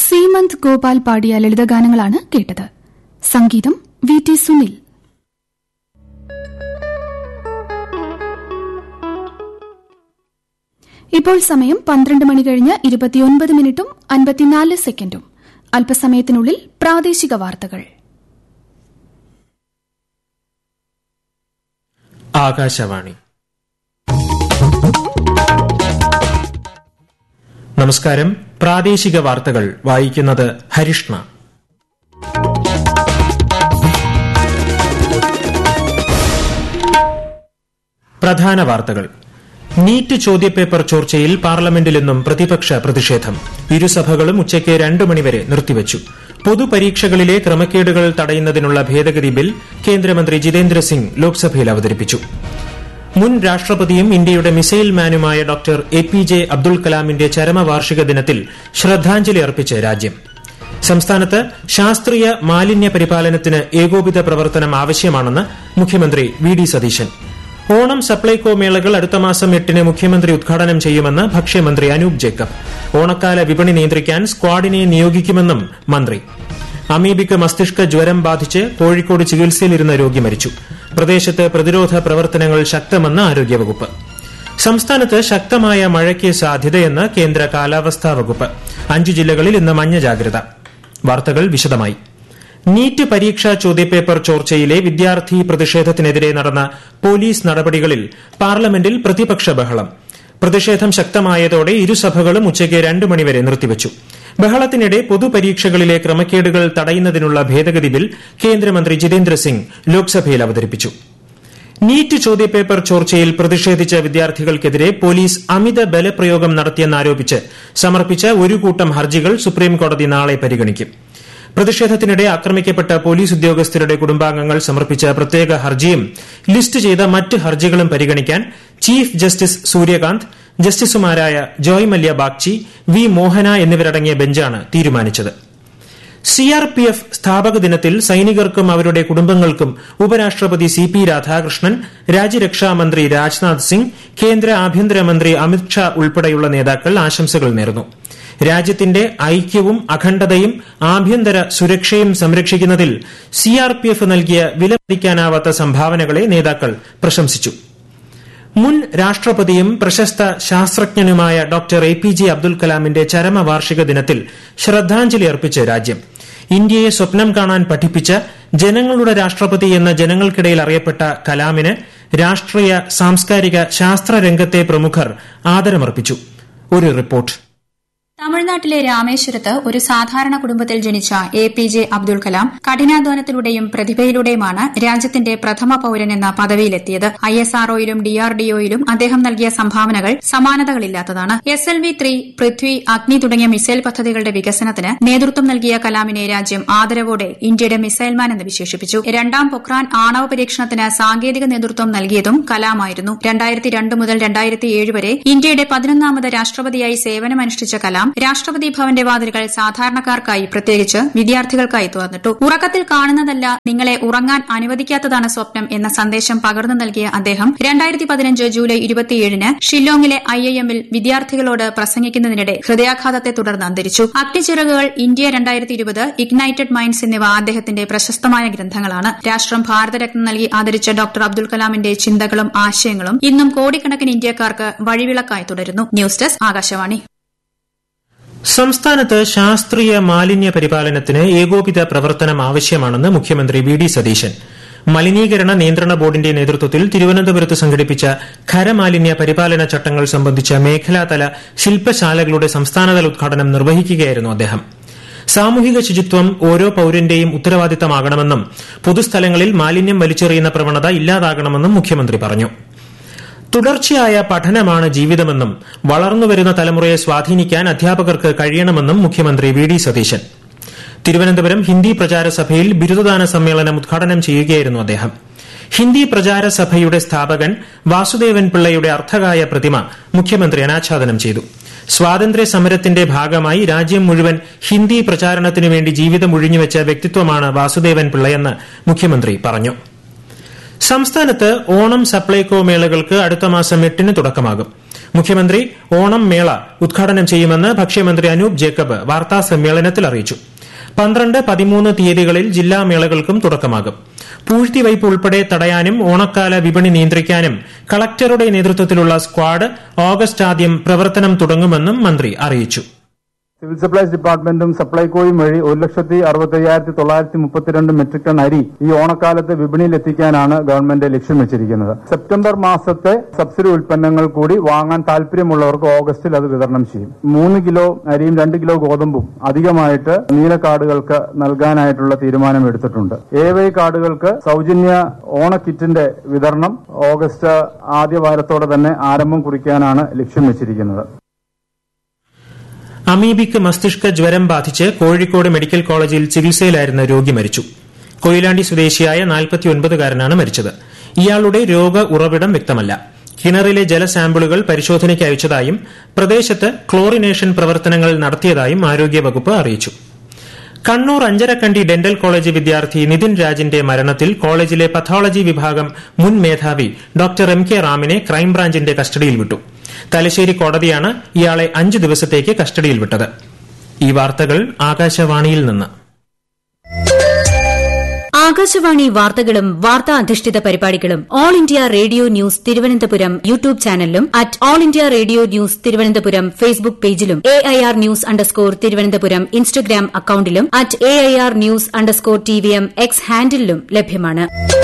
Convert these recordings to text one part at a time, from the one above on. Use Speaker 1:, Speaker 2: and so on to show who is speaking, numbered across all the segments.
Speaker 1: സീമന്ത് ഗോപാൽ പാടിയ ലളിതഗാനങ്ങളാണ് കേട്ടത് സംഗീതം വി ടി സുനിൽ ഇപ്പോൾ സമയം പന്ത്രണ്ട് മണി കഴിഞ്ഞ് ഇരുപത്തിയൊൻപത് മിനിറ്റും അൻപത്തിനാല് സെക്കൻഡും അല്പസമയത്തിനുള്ളിൽ പ്രാദേശിക വാർത്തകൾ
Speaker 2: ആകാശവാണി നമസ്കാരം പ്രാദേശിക വാർത്തകൾ വായിക്കുന്നത് ഹരിഷ്ണ പ്രധാന വാർത്തകൾ നീറ്റ് ചോദ്യപേപ്പർ ചോർച്ചയിൽ പാർലമെന്റിൽ ഇന്നും പ്രതിപക്ഷ പ്രതിഷേധം ഇരുസഭകളും ഉച്ചയ്ക്ക് രണ്ടു മണിവരെ നിർത്തിവച്ചു പൊതുപരീക്ഷകളിലെ ക്രമക്കേടുകൾ തടയുന്നതിനുള്ള ഭേദഗതി ബിൽ കേന്ദ്രമന്ത്രി ജിതേന്ദ്ര സിംഗ് ലോക്സഭയിൽ അവതരിപ്പിച്ചു മുൻ രാഷ്ട്രപതിയും ഇന്ത്യയുടെ മിസൈൽ മാനുമായ doctor A P J Abdul കലാമിന്റെ ചരമവാർഷിക ദിനത്തിൽ ശ്രദ്ധാഞ്ജലി അർപ്പിച്ച് രാജ്യം സംസ്ഥാനത്ത് ശാസ്ത്രീയ മാലിന്യ പരിപാലനത്തിന് ഏകോപിത പ്രവർത്തനം ആവശ്യമാണെന്ന് മുഖ്യമന്ത്രി വി ഡി സതീശൻ ഓണം സപ്ലൈകോ മേളകൾ അടുത്ത മാസം എട്ടിന് മുഖ്യമന്ത്രി ഉദ്ഘാടനം ചെയ്യുമെന്ന് ഭക്ഷ്യമന്ത്രി അനൂപ് ജേക്കബ് ഓണക്കാല വിപണി നിയന്ത്രിക്കാൻ സ്ക്വാഡിനെ നിയോഗിക്കുമെന്നും മന്ത്രി അമീബിക്ക് മസ്തിഷ്ക ജ്വരം ബാധിച്ച് കോഴിക്കോട് ചികിത്സയിലിരുന്ന രോഗി മരിച്ചു പ്രദേശത്ത് പ്രതിരോധ പ്രവർത്തനങ്ങൾ ശക്തമെന്ന് ആരോഗ്യവകുപ്പ് സംസ്ഥാനത്ത് ശക്തമായ മഴയ്ക്ക് സാധ്യതയെന്ന് കേന്ദ്ര കാലാവസ്ഥാ വകുപ്പ് അഞ്ചു ജില്ലകളിൽ ഇന്ന് മഞ്ഞ ജാഗ്രത വാർത്തകൾ വിശദമായി നീറ്റ് പരീക്ഷാ ചോദ്യപേപ്പർ ചോർച്ചയിലെ വിദ്യാർത്ഥി പ്രതിഷേധത്തിനെതിരെ നടന്ന പോലീസ് നടപടികളിൽ പാർലമെന്റിൽ പ്രതിപക്ഷ ബഹളം പ്രതിഷേധം ശക്തമായതോടെ ഇരുസഭകളും ഉച്ചയ്ക്ക് രണ്ട് മണിവരെ നിർത്തിവച്ചു ബഹളത്തിനിടെ പൊതുപരീക്ഷകളിലെ ക്രമക്കേടുകൾ തടയുന്നതിനുള്ള ഭേദഗതി ബിൽ കേന്ദ്രമന്ത്രി ജിതേന്ദ്ര സിംഗ് ലോക്സഭയിൽ അവതരിപ്പിച്ചു നീറ്റ് ചോദ്യപേപ്പർ ചോർച്ചയിൽ പ്രതിഷേധിച്ച വിദ്യാർത്ഥികൾക്കെതിരെ പോലീസ് അമിത ബലപ്രയോഗം നടത്തിയെന്നാരോപിച്ച് സമർപ്പിച്ച ഒരു കൂട്ടം ഹർജികൾ സുപ്രീംകോടതി നാളെ പരിഗണിക്കും പ്രതിഷേധത്തിനിടെ ആക്രമിക്കപ്പെട്ട പോലീസ് ഉദ്യോഗസ്ഥരുടെ കുടുംബാംഗങ്ങൾ സമർപ്പിച്ച പ്രത്യേക ഹർജിയും ലിസ്റ്റ് ചെയ്ത മറ്റ് ഹർജികളും പരിഗണിക്കാൻ ചീഫ് ജസ്റ്റിസ് സൂര്യകാന്ത് ജസ്റ്റിസുമാരായ ജോയ് മല്യ ബാഗ്ചി വി മോഹന എന്നിവരടങ്ങിയ ബെഞ്ചാണ് തീരുമാനിച്ചത് സിആർപിഎഫ് സ്ഥാപക ദിനത്തിൽ സൈനികർക്കും അവരുടെ കുടുംബങ്ങൾക്കും ഉപരാഷ്ട്രപതി സി പി രാധാകൃഷ്ണൻ രാജ്യരക്ഷാമന്ത്രി രാജ്നാഥ് സിംഗ് കേന്ദ്ര ആഭ്യന്തരമന്ത്രി അമിത്ഷാ ഉൾപ്പെടെയുള്ള നേതാക്കൾ ആശംസകൾ നേർന്നു രാജ്യത്തിന്റെ ഐക്യവും അഖണ്ഡതയും ആഭ്യന്തര സുരക്ഷയും സംരക്ഷിക്കുന്നതിൽ സിആർപിഎഫ് നൽകിയ വിലമതിക്കാനാവാത്ത സംഭാവനകളെ നേതാക്കൾ പ്രശംസിച്ചു മുൻ രാഷ്ട്രപതിയും പ്രശസ്ത ശാസ്ത്രജ്ഞനുമായ doctor A P J Abdul കലാമിന്റെ ചരമവാർഷിക ദിനത്തിൽ ശ്രദ്ധാഞ്ജലി അർപ്പിച്ച് രാജ്യം ഇന്ത്യയെ സ്വപ്നം കാണാൻ പഠിപ്പിച്ച ജനങ്ങളുടെ രാഷ്ട്രപതി എന്ന ജനങ്ങൾക്കിടയിൽ അറിയപ്പെട്ട കലാമിന് രാഷ്ട്രീയ സാംസ്കാരിക ശാസ്ത്രരംഗത്തെ പ്രമുഖർ ആദരമർപ്പിച്ചു ഒരു റിപ്പോർട്ട്
Speaker 3: തമിഴ്നാട്ടിലെ രാമേശ്വരത്ത് ഒരു സാധാരണ കുടുംബത്തിൽ ജനിച്ച A P J Abdul Kalam കഠിനാധ്വാനത്തിലൂടെയും പ്രതിഭയിലൂടെയുമാണ് രാജ്യത്തിന്റെ പ്രഥമ പൌരൻ എന്ന പദവിയിലെത്തിയത് ഐ എസ് ആർഒയിലും ഡിആർഡിഒയിലും അദ്ദേഹം നൽകിയ സംഭാവനകൾ സമാനതകളില്ലാത്തതാണ് S L V three Prithvi Agni തുടങ്ങിയ മിസൈൽ പദ്ധതികളുടെ വികസനത്തിന് നേതൃത്വം നൽകിയ കലാമിനെ രാജ്യം ആദരവോടെ ഇന്ത്യയുടെ മിസൈൽമാൻ എന്ന് വിശേഷിപ്പിച്ചു രണ്ടാം പൊഖ്രാൻ ആണവ പരീക്ഷണത്തിന് സാങ്കേതിക നേതൃത്വം നൽകിയതും കലാമായിരുന്നു രണ്ടായിരത്തി രണ്ട് മുതൽ രണ്ടായിരത്തി ഏഴ് വരെ ഇന്ത്യയുടെ പതിനൊന്നാമത് രാഷ്ട്രപതിയായി സേവനമനുഷ്ഠിച്ച കലാം രാഷ്ട്രപതി ഭവന്റെ വാതിലുകൾ സാധാരണക്കാർക്കായി പ്രത്യേകിച്ച് വിദ്യാർത്ഥികൾക്കായി തുറന്നിട്ടു ഉറക്കത്തിൽ കാണുന്നതല്ല നിങ്ങളെ ഉറങ്ങാൻ അനുവദിക്കാത്തതാണ് സ്വപ്നം എന്ന സന്ദേശം പകർന്നു നൽകിയ അദ്ദേഹം രണ്ടായിരത്തി പതിനഞ്ച് ജൂലൈ ഇരുപത്തിയേഴിന് ഷില്ലോങ്ങിലെ ഐ ഐ എമ്മിൽ വിദ്യാർത്ഥികളോട് പ്രസംഗിക്കുന്നതിനിടെ ഹൃദയാഘാതത്തെ തുടർന്ന് അന്തരിച്ചു അഗ്നിച്ചിറകുകൾ ഇന്ത്യ രണ്ടായിരത്തി ഇരുപത് ഇഗ്നൈറ്റഡ് മൈൻഡ്സ് എന്നിവ അദ്ദേഹത്തിന്റെ പ്രശസ്തമായ ഗ്രന്ഥങ്ങളാണ് രാഷ്ട്രം ഭാരതരത്നം നൽകി ആദരിച്ച ഡോക്ടർ അബ്ദുൽ കലാമിന്റെ ചിന്തകളും ആശയങ്ങളും ഇന്നും കോടിക്കണക്കിന് ഇന്ത്യക്കാർക്ക് വഴിവിളക്കായി തുടരുന്നു ന്യൂസ് ഡെസ്ക് ആകാശവാണി
Speaker 2: സംസ്ഥാനത്ത് ശാസ്ത്രീയ മാലിന്യ പരിപാലനത്തിന് ഏകോപിത പ്രവർത്തനം ആവശ്യമാണെന്ന് മുഖ്യമന്ത്രി വി ഡി സതീശൻ മലിനീകരണ നിയന്ത്രണ ബോർഡിന്റെ നേതൃത്വത്തിൽ തിരുവനന്തപുരത്ത് സംഘടിപ്പിച്ച ഖരമാലിന്യ പരിപാലന ചട്ടങ്ങൾ സംബന്ധിച്ച മേഖലാതല ശില്പശാലകളുടെ സംസ്ഥാനതല ഉദ്ഘാടനം നിർവഹിക്കുകയായിരുന്നു അദ്ദേഹം സാമൂഹിക ശുചിത്വം ഓരോ പൌരന്റെയും ഉത്തരവാദിത്തമാകണമെന്നും പൊതുസ്ഥലങ്ങളിൽ മാലിന്യം വലിച്ചെറിയുന്ന പ്രവണത ഇല്ലാതാകണമെന്നും മുഖ്യമന്ത്രി പറഞ്ഞു തുടർച്ചയായ പഠനമാണ് ജീവിതമെന്നും വളർന്നുവരുന്ന തലമുറയെ സ്വാധീനിക്കാൻ അധ്യാപകർക്ക് കഴിയണമെന്നും മുഖ്യമന്ത്രി വി ഡി സതീശൻ തിരുവനന്തപുരം ഹിന്ദി പ്രചാര സഭയിൽ ബിരുദദാന സമ്മേളനം ഉദ്ഘാടനം ചെയ്യുകയായിരുന്നു അദ്ദേഹം ഹിന്ദി പ്രചാര സഭയുടെ സ്ഥാപകൻ വാസുദേവൻ പിള്ളയുടെ അർത്ഥകായ പ്രതിമ മുഖ്യമന്ത്രി അനാച്ഛാദനം ചെയ്തു സ്വാതന്ത്ര്യ സമരത്തിന്റെ ഭാഗമായി രാജ്യം മുഴുവൻ ഹിന്ദി പ്രചാരണത്തിനു വേണ്ടി ജീവിതം ഒഴിഞ്ഞുവെച്ച വ്യക്തിത്വമാണ് വാസുദേവൻ പിള്ളയെന്ന് മുഖ്യമന്ത്രി പറഞ്ഞു സംസ്ഥാനത്ത് ഓണം സപ്ലൈകോ മേളകൾക്ക് അടുത്ത മാസം എട്ടിന് തുടക്കമാകും മുഖ്യമന്ത്രി ഓണം മേള ഉദ്ഘാടനം ചെയ്യുമെന്ന് ഭക്ഷ്യമന്ത്രി അനൂപ് ജേക്കബ് വാർത്താ സമ്മേളനത്തിൽ അറിയിച്ചു പന്ത്രണ്ട് പതിമൂന്ന് തീയതികളിൽ ജില്ലാ മേളകൾക്കും തുടക്കമാകും പൂഴ്ത്തിവയ്പ് ഉൾപ്പെടെ തടയാനും ഓണക്കാല വിപണി നിയന്ത്രിക്കാനും കളക്ടറുടെ നേതൃത്വത്തിലുള്ള സ്ക്വാഡ് ഓഗസ്റ്റ് ആദ്യം പ്രവർത്തനം തുടങ്ങുമെന്നും മന്ത്രി അറിയിച്ചു
Speaker 4: സിവിൽ സപ്ലൈസ് ഡിപ്പാർട്ട്മെന്റും സപ്ലൈകോയും വഴി ഒരു ലക്ഷത്തി അറുപത്തയ്യായിരത്തി തൊള്ളായിരത്തി മുപ്പത്തിരണ്ട് മെട്രിക് ടൺ അരി ഈ ഓണക്കാലത്ത് വിപണിയിൽ എത്തിക്കാനാണ് ഗവൺമെന്റ് ലക്ഷ്യം വെച്ചിരിക്കുന്നത് സെപ്റ്റംബർ മാസത്തെ സബ്സിഡി ഉൽപ്പന്നങ്ങൾ കൂടി വാങ്ങാൻ താല്പര്യമുള്ളവർക്ക് ഓഗസ്റ്റിൽ അത് വിതരണം ചെയ്യും മൂന്ന് കിലോ അരിയും രണ്ട് കിലോ ഗോതമ്പും അധികമായിട്ട് നീല കാർഡുകൾക്ക് നൽകാനായിട്ടുള്ള തീരുമാനം എടുത്തിട്ടുണ്ട് എ വൈ കാർഡുകൾക്ക് സൗജന്യ ഓണക്കിറ്റിന്റെ വിതരണം ഓഗസ്റ്റ് ആദ്യ വാരത്തോടെ തന്നെ ആരംഭം കുറിക്കാനാണ് ലക്ഷ്യം വെച്ചിരിക്കുന്നത്
Speaker 2: അമീബിക്ക് മസ്തിഷ്ക ജ്വരം ബാധിച്ച് കോഴിക്കോട് മെഡിക്കൽ കോളേജിൽ ചികിത്സയിലായിരുന്ന രോഗി മരിച്ചു കൊയിലാണ്ടി സ്വദേശിയായ നാൽപ്പത്തിയൊൻപതുകാരനാണ് മരിച്ചത് ഇയാളുടെ രോഗ ഉറവിടം വ്യക്തമല്ല കിണറിലെ ജലസാമ്പിളുകൾ പരിശോധനയ്ക്ക് അയച്ചതായും പ്രദേശത്ത് ക്ലോറിനേഷൻ പ്രവർത്തനങ്ങൾ നടത്തിയതായും ആരോഗ്യവകുപ്പ് അറിയിച്ചു കണ്ണൂർ അഞ്ചരക്കണ്ടി ഡെന്റൽ കോളേജ് വിദ്യാർത്ഥി നിതിൻ രാജിന്റെ മരണത്തിൽ കോളേജിലെ പത്തോളജി വിഭാഗം മുൻ മേധാവി ഡോക്ടർ എം കെ റാമിനെ ക്രൈംബ്രാഞ്ചിന്റെ കസ്റ്റഡിയിൽ വിട്ടു തലശ്ശേരി കോടതിയാണ് ഇയാളെ അഞ്ച് ദിവസത്തേക്ക് കസ്റ്റഡിയിൽ വിട്ടത് ഈ വാർത്തകൾ ആകാശവാണിയിൽ നിന്ന്
Speaker 5: ആകാശവാണി വാർത്തകളും വാർത്താ അധിഷ്ഠിത പരിപാടികളും all India radio news Thiruvananthapuram YouTube ചാനലിലും at all India radio news Thiruvananthapuram Facebook പേജിലും A I R news underscore Thiruvananthapuram Instagram അക്കൌണ്ടിലും at A I R news underscore T V M X ഹാൻഡിലും ലഭ്യമാണ്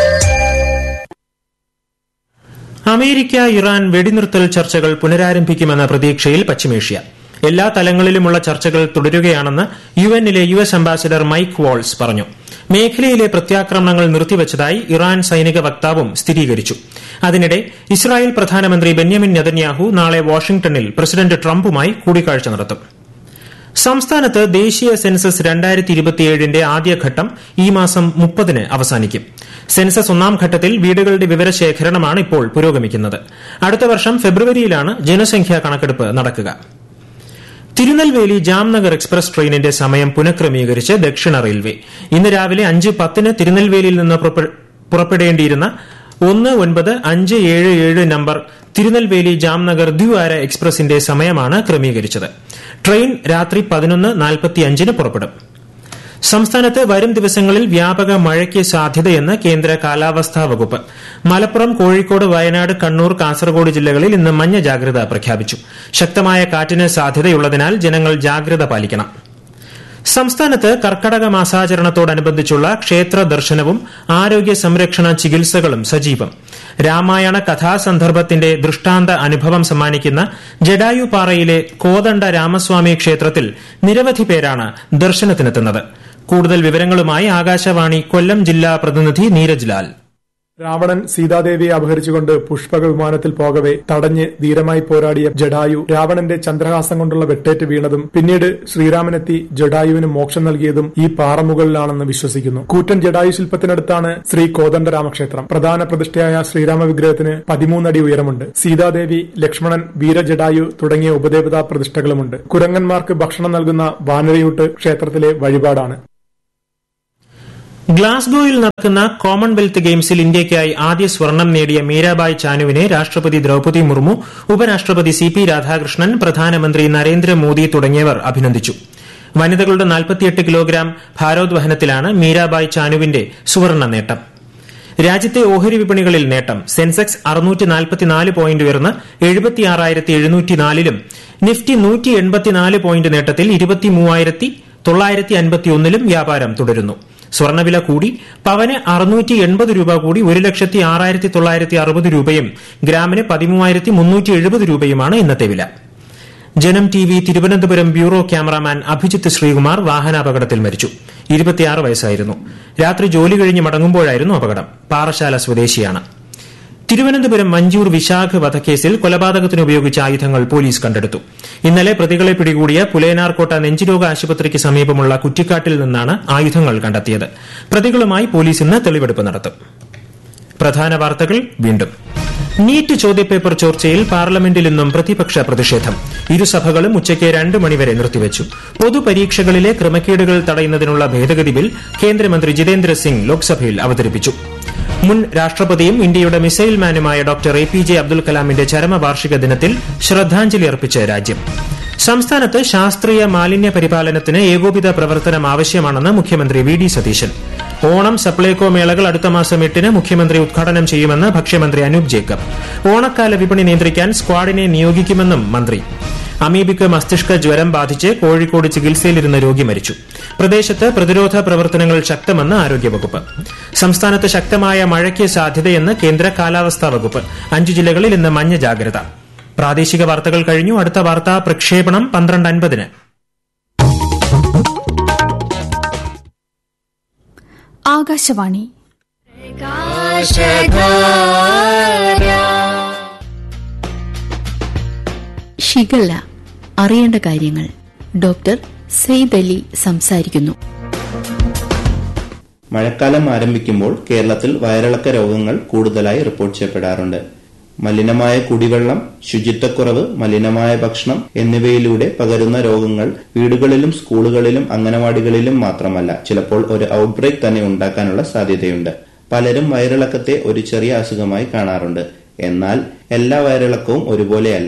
Speaker 2: അമേരിക്ക ഇറാൻ വെടിനിർത്തൽ ചർച്ചകൾ പുനരാരംഭിക്കുമെന്ന പ്രതീക്ഷയിൽ പശ്ചിമേഷ്യ എല്ലാ തലങ്ങളിലുമുള്ള ചർച്ചകൾ തുടരുകയാണെന്ന് യു എന്നിലെ U S ambassador Mike Waltz പറഞ്ഞു മേഖലയിലെ പ്രത്യാക്രമണങ്ങൾ നിർത്തിവച്ചതായി ഇറാൻ സൈനിക വക്താവും സ്ഥിരീകരിച്ചു അതിനിടെ ഇസ്രായേൽ പ്രധാനമന്ത്രി ബെന്യാമിൻ നെതന്യാഹു നാളെ വാഷിംഗ്ടണിൽ പ്രസിഡന്റ് ട്രംപുമായി കൂടിക്കാഴ്ച നടത്തും സംസ്ഥാനത്ത് ദേശീയ സെൻസസ് രണ്ടായിരത്തി ഇരുപത്തിയേഴിന്റെ ആദ്യഘട്ടം ഈ മാസം മുപ്പതിന് അവസാനിക്കും സെൻസസ് ഒന്നാം ഘട്ടത്തിൽ വീടുകളുടെ വിവരശേഖരണമാണ് ഇപ്പോൾ പുരോഗമിക്കുന്നത് അടുത്ത വർഷം ഫെബ്രുവരിയിലാണ് ജനസംഖ്യാ കണക്കെടുപ്പ് നടക്കുക തിരുനെൽവേലി ജാംനഗർ എക്സ്പ്രസ് ട്രെയിനിന്റെ സമയം പുനഃക്രമീകരിച്ച് ദക്ഷിണ റെയിൽവേ ഇന്ന് രാവിലെ അഞ്ച് പത്തിന് തിരുനെൽവേലിയിൽ നിന്ന് പുറപ്പെടേണ്ടിയിരുന്ന ഒന്ന് ഒൻപത് അഞ്ച് ഏഴ് ഏഴ് നമ്പർ തിരുനെൽവേലി ജാംനഗർ ദ്വിവാര എക്സ്പ്രസിന്റെ സമയമാണ് ക്രമീകരിച്ചത് ട്രെയിൻ രാത്രി പതിനൊന്ന് നാൽപ്പത്തിയഞ്ചിന് പുറപ്പെടും സംസ്ഥാനത്ത് വരും ദിവസങ്ങളിൽ വ്യാപക മഴയ്ക്ക് സാധ്യതയെന്ന് കേന്ദ്ര കാലാവസ്ഥാ വകുപ്പ് മലപ്പുറം കോഴിക്കോട് വയനാട് കണ്ണൂർ കാസർഗോഡ് ജില്ലകളിൽ ഇന്ന് മഞ്ഞ ജാഗ്രത പ്രഖ്യാപിച്ചു ശക്തമായ കാറ്റിന് സാധ്യതയുള്ളതിനാൽ ജനങ്ങൾ ജാഗ്രത പാലിക്കണം സംസ്ഥാനത്ത് കർക്കടക മാസാചരണത്തോടനുബന്ധിച്ചുള്ള ക്ഷേത്ര ദർശനവും ആരോഗ്യ സംരക്ഷണ ചികിത്സകളും സജീവം രാമായണ കഥാസന്ദർഭത്തിന്റെ ദൃഷ്ടാന്ത അനുഭവം സമ്മാനിക്കുന്ന ജഡായുപാറയിലെ കോദണ്ഡ രാമസ്വാമി ക്ഷേത്രത്തിൽ നിരവധി പേരാണ് ദർശനത്തിനെത്തുന്നത് കൂടുതൽ വിവരങ്ങളുമായി ആകാശവാണി കൊല്ലം ജില്ലാ പ്രതിനിധി നീരജ് ലാൽ
Speaker 6: രാവണൻ സീതാദേവിയെ അപഹരിച്ചുകൊണ്ട് പുഷ്പക വിമാനത്തിൽ പോകവെ തടഞ്ഞ് ധീരമായി പോരാടിയ ജഡായു രാവണന്റെ ചന്ദ്രഹാസം കൊണ്ടുള്ള വെട്ടേറ്റ് വീണതും പിന്നീട് ശ്രീരാമനെത്തി ജഡായുവിന് മോക്ഷം നൽകിയതും ഈ പാറമുകളിലാണെന്ന് വിശ്വസിക്കുന്നു കൂറ്റൻ ജഡായു ശില്പത്തിനടുത്താണ് ശ്രീ കോദണ്ഡരാമക്ഷേത്രം പ്രധാന പ്രതിഷ്ഠയായ ശ്രീരാമ വിഗ്രഹത്തിന് പതിമൂന്നടി ഉയരമുണ്ട് സീതാദേവി ലക്ഷ്മണൻ വീരജഡായു തുടങ്ങിയ ഉപദേവതാ പ്രതിഷ്ഠകളുമുണ്ട് കുരങ്ങന്മാർക്ക് ഭക്ഷണം നൽകുന്ന വാനരയൂട്ട് ക്ഷേത്രത്തിലെ വഴിപാടാണ്
Speaker 2: ഗ്ലാസ്ഗോയിൽ നടക്കുന്ന കോമൺവെൽത്ത് ഗെയിംസിൽ ഇന്ത്യയ്ക്കായി ആദ്യ സ്വർണം നേടിയ മീരാബായ് ചാനുവിനെ രാഷ്ട്രപതി ദ്രൌപതി മുർമു ഉപരാഷ്ട്രപതി സി പി രാധാകൃഷ്ണൻ പ്രധാനമന്ത്രി നരേന്ദ്രമോദി തുടങ്ങിയവർ അഭിനന്ദിച്ചു വനിതകളുടെ നാൽപ്പത്തിയെട്ട് കിലോഗ്രാം ഭാരോദ്വഹനത്തിലാണ് മീരാബായ് ചാനുവിന്റെ സുവർണ നേട്ടം രാജ്യത്തെ ഓഹരി വിപണികളിൽ നേട്ടം സെൻസെക്സ് അറുന്നൂറ്റി നാൽപ്പത്തിനാല് പോയിന്റ് ഉയർന്ന് എഴുപത്തിയാറായിരത്തി എഴുന്നൂറ്റിനാലിലും നിഫ്റ്റി നൂറ്റി എൺപത്തിനാല് പോയിന്റ് നേട്ടത്തിൽ ഇരുപത്തിമൂവായിരത്തി തൊള്ളായിരത്തി അൻപത്തിയൊന്നിലും വ്യാപാരം തുടരുന്നു സ്വർണ്ണവില കൂടി പവന് അറുന്നൂറ്റി എൺപത് രൂപ കൂടി ഒരു ലക്ഷത്തി ആറായിരത്തി തൊള്ളായിരത്തി അറുപത് രൂപയും ഗ്രാമിന് പതിമൂവായിരത്തി മുന്നൂറ്റി എഴുപത് രൂപയുമാണ് ഇന്നത്തെ വില Janam T V Thiruvananthapuram bureau cameraman Abhijith Sreekumar വാഹനാപകടത്തിൽ മരിച്ചു ഇരുപത്തിയാറ് വയസ്സായിരുന്നു രാത്രി ജോലി കഴിഞ്ഞ് മടങ്ങുമ്പോഴായിരുന്നു അപകടം പാറശാല സ്വദേശിയാണ് തിരുവനന്തപുരം മഞ്ചൂർ വിശാഖ് വധക്കേസിൽ കൊലപാതകത്തിന് ഉപയോഗിച്ച ആയുധങ്ങൾ പോലീസ് കണ്ടെടുത്തു ഇന്നലെ പ്രതികളെ പിടികൂടിയ പുലയനാർകോട്ട നെഞ്ചുരോഗ ആശുപത്രിക്ക് സമീപമുള്ള കുറ്റിക്കാട്ടിൽ നിന്നാണ് ആയുധങ്ങൾ കണ്ടെത്തിയത് പ്രതികളുമായി പോലീസ് ഇന്ന് തെളിവെടുപ്പ് നടത്തും പ്രധാന വാർത്തകൾ വീണ്ടും നീറ്റ് ചോദ്യപേപ്പർ ചോർച്ചയിൽ പാർലമെന്റിൽ ഇന്നും പ്രതിപക്ഷ പ്രതിഷേധം ഇരുസഭകളും ഉച്ചയ്ക്ക് രണ്ട് മണിവരെ നിർത്തിവച്ചു പൊതുപരീക്ഷകളിലെ ക്രമക്കേടുകൾ തടയുന്നതിനുള്ള ഭേദഗതി ബിൽ കേന്ദ്രമന്ത്രി ജിതേന്ദ്ര സിംഗ് ലോക്സഭയിൽ അവതരിപ്പിച്ചു മുൻ രാഷ്ട്രപതിയും ഇന്ത്യയുടെ മിസൈൽ മാനുമായ doctor A P J Abdul കലാമിന്റെ ചരമവാർഷിക ദിനത്തിൽ ശ്രദ്ധാഞ്ജലി അർപ്പിച്ച് രാജ്യം സംസ്ഥാനത്ത് ശാസ്ത്രീയ മാലിന്യ പരിപാലനത്തിന് ഏകോപിത പ്രവർത്തനം ആവശ്യമാണെന്ന് മുഖ്യമന്ത്രി വി ഡി സതീശൻ ഓണം സപ്ലൈകോ മേളകൾ അടുത്ത മാസം എട്ടിന് മുഖ്യമന്ത്രി ഉദ്ഘാടനം ചെയ്യുമെന്ന് ഭക്ഷ്യമന്ത്രി അനൂപ് ജേക്കബ് ഓണക്കാല വിപണി നിയന്ത്രിക്കാൻ സ്ക്വാഡിനെ നിയോഗിക്കുമെന്നും മന്ത്രി അമീബിക്ക് മസ്തിഷ്ക ജ്വരം ബാധിച്ച് കോഴിക്കോട് ചികിത്സയിലിരുന്ന രോഗി മരിച്ചു പ്രദേശത്ത് പ്രതിരോധ പ്രവർത്തനങ്ങൾ ശക്തമെന്ന് ആരോഗ്യവകുപ്പ് സംസ്ഥാനത്ത് ശക്തമായ മഴയ്ക്ക് സാധ്യതയെന്ന് കേന്ദ്ര കാലാവസ്ഥാ വകുപ്പ് അഞ്ചു ജില്ലകളിൽ ഇന്ന് മഞ്ഞ ജാഗ്രത പ്രാദേശിക വാർത്തകൾ കഴിഞ്ഞു അടുത്ത വാർത്താ പ്രക്ഷേപണം പന്ത്രണ്ട് അൻപതിന്
Speaker 1: ആകാശവാണി
Speaker 7: ഷിഗല്ല അറിയേണ്ട കാര്യങ്ങൾ ഡോക്ടർ സെയ്ദ് അലി സംസാരിക്കുന്നു
Speaker 8: മഴക്കാലം ആരംഭിക്കുമ്പോൾ കേരളത്തിൽ വയറിളക്ക രോഗങ്ങൾ കൂടുതലായി റിപ്പോർട്ട് ചെയ്യപ്പെടാറുണ്ട് മലിനമായ കുടിവെള്ളം ശുചിത്വക്കുറവ് മലിനമായ ഭക്ഷണം എന്നിവയിലൂടെ പകരുന്ന രോഗങ്ങൾ വീടുകളിലും സ്കൂളുകളിലും അംഗനവാടികളിലും മാത്രമല്ല ചിലപ്പോൾ ഒരു ഔട്ട്ബ്രേക്ക് തന്നെ ഉണ്ടാക്കാനുള്ള സാധ്യതയുണ്ട് പലരും വയറിളക്കത്തെ ഒരു ചെറിയ അസുഖമായി കാണാറുണ്ട് എന്നാൽ എല്ലാ വയറിളക്കവും ഒരുപോലെയല്ല